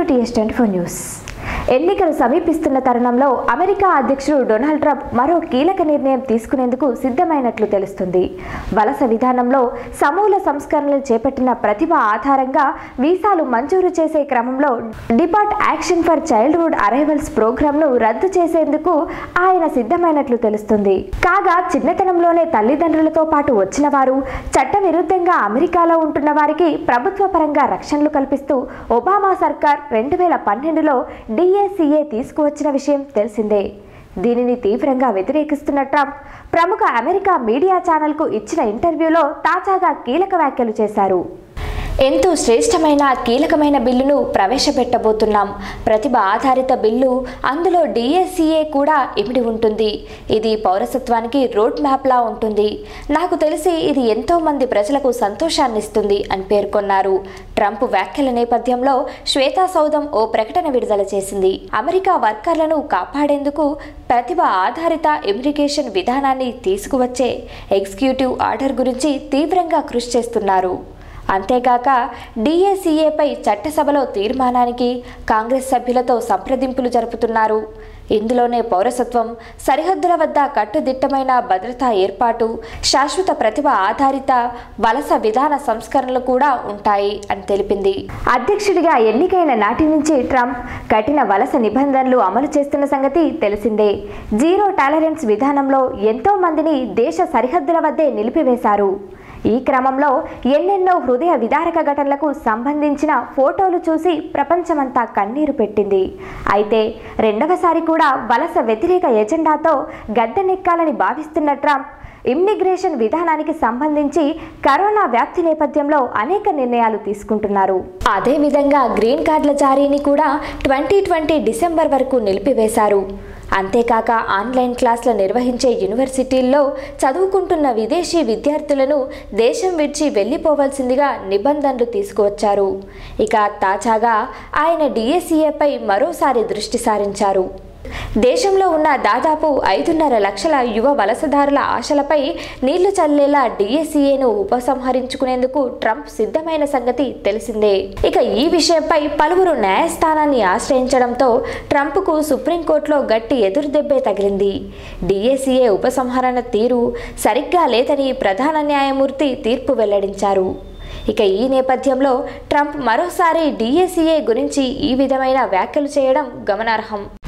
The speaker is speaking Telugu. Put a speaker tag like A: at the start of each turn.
A: టీఎస్ ట్వంటీ ఫోర్ న్యూస్ ఎన్నికలు సమీపిస్తున్న తరుణంలో అమెరికా అధ్యక్షుడు డొనాల్డ్ ట్రంప్ మరో కీలక నిర్ణయం తీసుకునేందుకు సిద్ధమైనట్లు తెలుస్తుంది వలస విధానంలో సమూల సంస్కరణలు చేపట్టిన ప్రతిభ ఆధారంగా వీసాలు మంజూరు చేసే క్రమంలో deferred action for childhood arrivals ప్రోగ్రాంను రద్దు చేసేందుకు ఆయన సిద్ధమైనట్లు తెలుస్తుంది కాగా చిన్నతనంలోనే తల్లిదండ్రులతో పాటు వచ్చిన వారు చట్టవిరుద్ధంగా అమెరికాలో ఉంటున్న వారికి ప్రభుత్వ పరంగా రక్షణలు కల్పిస్తూ ఒబామా సర్కార్ రెండు వేల పన్నెండులో డిఏసీఏ తీసుకువచ్చిన విషయం తెలిసిందే దీనిని తీవ్రంగా వ్యతిరేకిస్తున్న ట్రంప్ ప్రముఖ అమెరికా మీడియా ఛానల్కు ఇచ్చిన ఇంటర్వ్యూలో తాజాగా కీలక వ్యాఖ్యలు చేశారు ఎంతో శ్రేష్టమైన కీలకమైన బిల్లును ప్రవేశపెట్టబోతున్నాం ప్రతిభ ఆధారిత బిల్లు అందులో డిఎస్సిఏ కూడా ఇమిడి ఉంటుంది ఇది పౌరసత్వానికి రోడ్ మ్యాప్లా ఉంటుంది నాకు తెలిసి ఇది ఎంతో మంది ప్రజలకు సంతోషాన్నిస్తుంది అని పేర్కొన్నారు ట్రంప్ వ్యాఖ్యల నేపథ్యంలో శ్వేతా సౌధం ఓ ప్రకటన విడుదల చేసింది అమెరికా వర్కర్లను కాపాడేందుకు ప్రతిభ ఆధారిత ఇమిగ్రేషన్ విధానాన్ని తీసుకువచ్చే ఎగ్జిక్యూటివ్ ఆర్డర్ గురించి తీవ్రంగా కృషి చేస్తున్నారు అంతేగాక డిఏసీఏపై చట్టసభలో తీర్మానానికి కాంగ్రెస్ సభ్యులతో సంప్రదింపులు జరుపుతున్నారు ఇందులోనే పౌరసత్వం సరిహద్దుల వద్ద కట్టుదిట్టమైన భద్రతా ఏర్పాటు శాశ్వత ప్రతిభ ఆధారిత వలస విధాన సంస్కరణలు కూడా ఉంటాయి అని తెలిపింది అధ్యక్షుడిగా ఎన్నికైన నాటి నుంచి ట్రంప్ కఠిన వలస నిబంధనలు అమలు చేస్తున్న సంగతి తెలిసిందే జీరో టాలరెన్స్ విధానంలో ఎంతో మందిని దేశ సరిహద్దుల వద్దే నిలిపివేశారు ఈ క్రమంలో ఎన్నెన్నో హృదయ విదారక ఘటనలకు సంబంధించిన ఫోటోలు చూసి ప్రపంచమంతా కన్నీరు పెట్టింది అయితే రెండవసారి కూడా వలస వ్యతిరేక ఎజెండాతో గద్దెనెక్కాలని భావిస్తున్న ట్రంప్ ఇమ్మిగ్రేషన్ విధానానికి సంబంధించి కరోనా వ్యాప్తి నేపథ్యంలో అనేక నిర్ణయాలు తీసుకుంటున్నారు అదేవిధంగా గ్రీన్ కార్డుల జారీని కూడా ట్వంటీ ట్వంటీ డిసెంబర్ వరకు నిలిపివేశారు అంతేకాక ఆన్లైన్ క్లాసులు నిర్వహించే యూనివర్సిటీల్లో చదువుకుంటున్న విదేశీ విద్యార్థులను దేశం విడిచి వెళ్ళిపోవలసిందిగా నిబంధనలు తీసుకువచ్చారు ఇక తాజాగా ఆయన డిఎస్సీఏపై మరోసారి దృష్టి సారించారు దేశంలో ఉన్న దాదాపు ఐదున్నర లక్షల యువ వలసదారుల ఆశలపై నీళ్లు చల్లేలా డిఎస్సీఏను ఉపసంహరించుకునేందుకు ట్రంప్ సిద్ధమైన సంగతి తెలిసిందే ఇక ఈ విషయంపై పలువురు న్యాయస్థానాన్ని ఆశ్రయించడంతో ట్రంప్కు సుప్రీంకోర్టులో గట్టి ఎదురుదెబ్బే తగిలింది డిఎస్సీఏ ఉపసంహరణ తీరు సరిగ్గా లేదని ప్రధాన న్యాయమూర్తి తీర్పు వెల్లడించారు ఇక ఈ నేపథ్యంలో ట్రంప్ మరోసారి డిఎస్సీఏ గురించి ఈ విధమైన వ్యాఖ్యలు చేయడం గమనార్హం